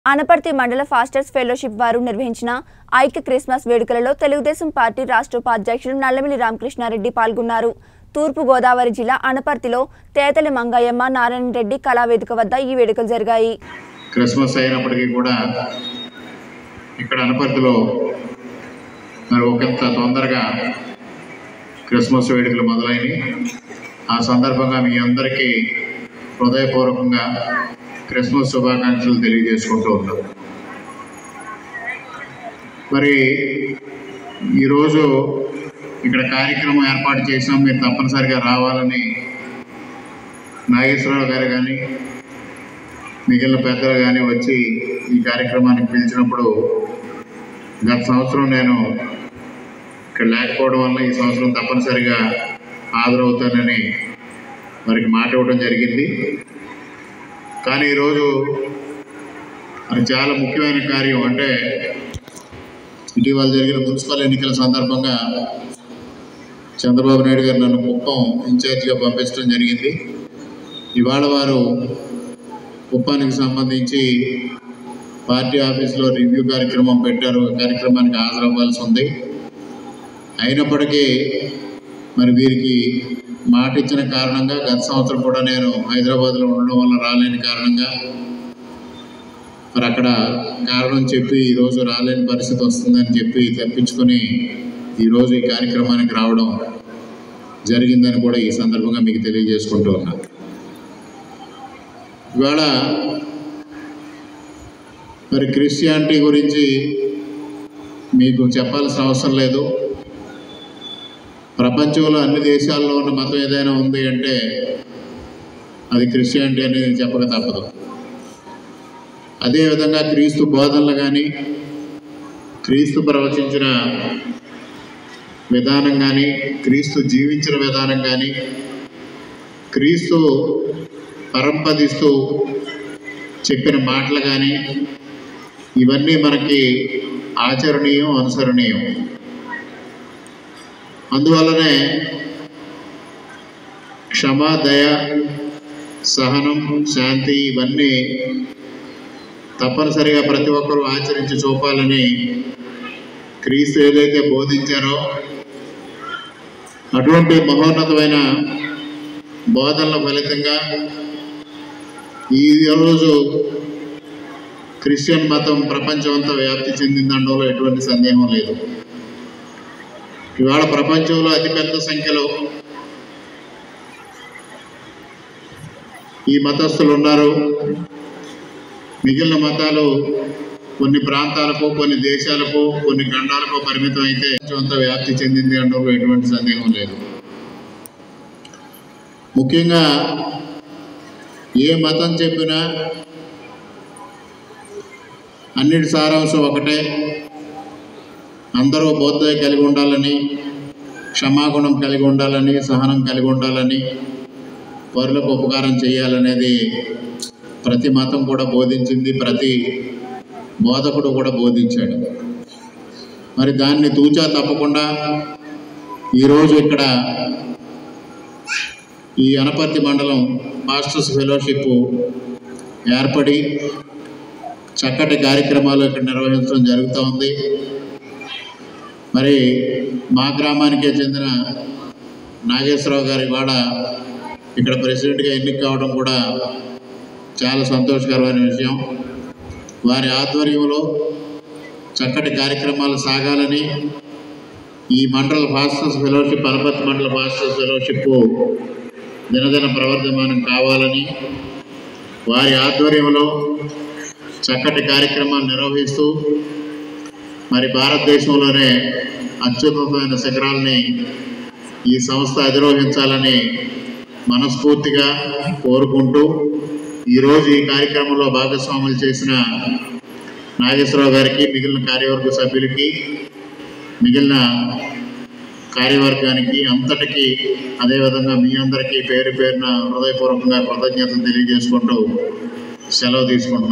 అనపర్తి మండల pastors fellowship వారు నిర్వహించిన ఐక్య క్రిస్మస్ వేడుకలలో తెలుగుదేశం పార్టీ రాష్ట్ర ఉపాధ్యక్షుడు నల్లమిల్లి రామకృష్ణారెడ్డి పాల్గొన్నారు తూర్పు గోదావరి జిల్లా అనపర్తిలో తేతలి మంగయ్యమ్మ నారాయణ రెడ్డి కళావేదిక వద్ద ఈ వేడుకలు జరిగాయి క్రిస్మస్ అయినప్పటికీ కూడా ఇక్కడ అనపర్తిలో మరి ఒకంత తొందరగా క్రిస్మస్ వేడుకలు మొదలైనవి ఆ సందర్భంగా మీ అందరికీ హృదయపూర్వకంగా క్రిస్మస్ శుభాకాంక్షలు తెలియజేసుకుంటూ ఉన్నాం మరి ఈరోజు ఇక్కడ కార్యక్రమం ఏర్పాటు చేసాం మీరు తప్పనిసరిగా రావాలని నాగేశ్వరరావు గారు కానీ మిగిలిన పెద్దలు కానీ వచ్చి ఈ కార్యక్రమానికి పిలిచినప్పుడు గత సంవత్సరం నేను ఇక్కడ లేకపోవడం వల్ల ఈ సంవత్సరం తప్పనిసరిగా హాజరవుతానని వారికి మాట ఇవ్వడం జరిగింది కానీ ఈరోజు అది చాలా ముఖ్యమైన కార్యం అంటే ఇటీవల జరిగిన మున్సిపల్ ఎన్నికల సందర్భంగా చంద్రబాబు నాయుడు గారు నన్ను కుప్పం ఇన్ఛార్జిగా పంపించడం జరిగింది ఇవాళ వారు కుప్పానికి సంబంధించి పార్టీ ఆఫీస్లో రివ్యూ కార్యక్రమం పెట్టారు ఆ కార్యక్రమానికి హాజరవ్వాల్సి ఉంది అయినప్పటికీ మరి వీరికి మాట ఇచ్చిన కారణంగా గత సంవత్సరం కూడా నేను హైదరాబాద్లో ఉండడం వల్ల రాలేని కారణంగా మరి అక్కడ కారణం చెప్పి ఈరోజు రాలేని పరిస్థితి వస్తుందని చెప్పి తప్పించుకొని ఈరోజు ఈ కార్యక్రమానికి రావడం జరిగిందని కూడా ఈ సందర్భంగా మీకు తెలియజేసుకుంటూ ఉన్నా ఇవాళ మరి క్రిస్టియానిటీ గురించి మీకు చెప్పాల్సిన అవసరం లేదు ప్రపంచంలో అన్ని దేశాల్లో ఉన్న మతం ఏదైనా ఉంది అంటే అది క్రిస్టియానిటీ అనేది చెప్పక తప్పదు అదేవిధంగా క్రీస్తు బోధనలు కానీ క్రీస్తు ప్రవచించిన విధానం కానీ క్రీస్తు జీవించిన విధానం కానీ క్రీస్తు పరంపదిస్తూ చెప్పిన మాటలు కానీ ఇవన్నీ మనకి ఆచరణీయం అనుసరణీయం అందువల్లనే క్షమ దయ సహనం శాంతి ఇవన్నీ తప్పనిసరిగా ప్రతి ఒక్కరూ ఆచరించి చూపాలని క్రీస్తు ఏదైతే బోధించారో అటువంటి మహోన్నతమైన బోధనల ఫలితంగా ఈ రోజు క్రిస్టియన్ మతం ప్రపంచం అంతా వ్యాప్తి చెందిందనడంలో ఎటువంటి సందేహం లేదు ఇవాళ ప్రపంచంలో అతిపెద్ద సంఖ్యలో ఈ మతస్థులు ఉన్నారు మిగిలిన మతాలు కొన్ని ప్రాంతాలకు కొన్ని దేశాలకు కొన్ని ఖండాలకు పరిమితం అయితే అంతా వ్యాప్తి చెందింది అనడంలో ఎటువంటి సందేహం లేదు ముఖ్యంగా ఏ మతం చెప్పినా అన్నిటి సారాంశం ఒకటే అందరూ బోధ కలిగి ఉండాలని క్షమాగుణం కలిగి ఉండాలని సహనం కలిగి ఉండాలని పరులకు ఉపకారం చేయాలనేది ప్రతి మతం కూడా బోధించింది ప్రతి బోధకుడు కూడా బోధించాడు మరి దాన్ని తూచా తప్పకుండా ఈరోజు ఇక్కడ ఈ అనపర్తి మండలం మాస్టర్స్ ఫెలోషిప్ ఏర్పడి చక్కటి కార్యక్రమాలు ఇక్కడ నిర్వహించడం జరుగుతూ ఉంది మరి మా గ్రామానికే చెందిన నాగేశ్వరరావు గారి ఇవాళ ఇక్కడ ప్రెసిడెంట్గా ఎన్నిక కావడం కూడా చాలా సంతోషకరమైన విషయం వారి ఆధ్వర్యంలో చక్కటి కార్యక్రమాలు సాగాలని ఈ మండల ఫాస్టర్స్ ఫెలోషిప్ అనపర్తి మండల ఫాస్టర్స్ ఫెలోషిప్ దినదిన ప్రవర్ధమానం కావాలని వారి ఆధ్వర్యంలో చక్కటి కార్యక్రమాలు నిర్వహిస్తూ మరి భారతదేశంలోనే అత్యున్నతమైన శిఖరాల్ని ఈ సంస్థ అధిరోహించాలని మనస్ఫూర్తిగా కోరుకుంటూ ఈరోజు ఈ కార్యక్రమంలో భాగస్వాములు చేసిన నాగేశ్వరరావు గారికి మిగిలిన కార్యవర్గ సభ్యులకి మిగిలిన కార్యవర్గానికి అంతటికీ అదేవిధంగా మీ అందరికీ పేరు పేరున హృదయపూర్వకంగా కృతజ్ఞతలు తెలియజేసుకుంటూ సెలవు తీసుకుంటున్నాను